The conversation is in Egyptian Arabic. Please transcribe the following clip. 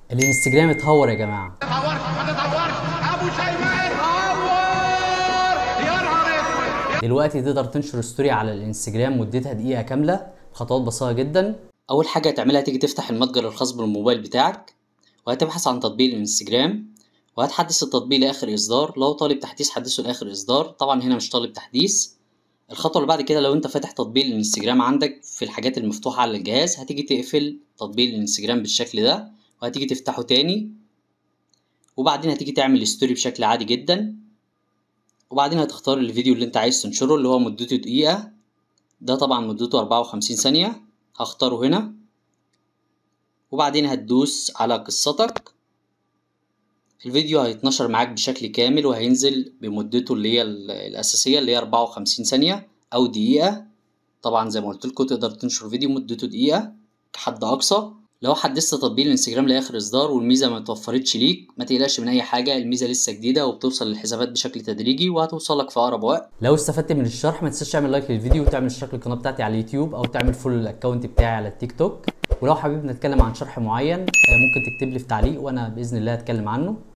الانستجرام اتهور يا جماعه تتهورش ما تتهورش ابو شيماء اتهور يا نهار اسود دلوقتي تقدر تنشر ستوري على الانستجرام مدتها دقيقه كامله خطوات بسيطه جدا اول حاجه هتعملها تيجي تفتح المتجر الخاص بالموبايل بتاعك وهتبحث عن تطبيق الانستجرام وهتحدث التطبيق لاخر اصدار لو طالب تحديث حدثه لاخر اصدار طبعا هنا مش طالب تحديث الخطوه اللي بعد كده لو انت فاتح تطبيق الانستجرام عندك في الحاجات المفتوحه على الجهاز هتيجي تقفل تطبيق الانستجرام بالشكل ده وهتيجي تفتحه تاني وبعدين هتيجي تعمل ستوري بشكل عادي جدا وبعدين هتختار الفيديو اللي انت عايز تنشره اللي هو مدته دقيقة ده طبعا مدته أربعة وخمسين ثانية هختاره هنا وبعدين هتدوس على قصتك الفيديو هيتنشر معاك بشكل كامل وهينزل بمدته اللي هي ال- الأساسية اللي هي أربعة وخمسين ثانية أو دقيقة طبعا زي ما قلت لكم تقدر تنشر فيديو مدته دقيقة كحد أقصى لو حدثت تطبيق الانستجرام لاخر اصدار والميزه ما اتوفرتش ليك ما تقلقش من اي حاجه الميزه لسه جديده وبتوصل للحسابات بشكل تدريجي وهتوصلك في اقرب وقت لو استفدت من الشرح ما تنساش تعمل لايك للفيديو وتعمل اشتراك للقناه بتاعتي على اليوتيوب او تعمل فولو للاكونت بتاعي على التيك توك ولو حابب نتكلم عن شرح معين آه، ممكن تكتب لي في تعليق وانا باذن الله هتكلم عنه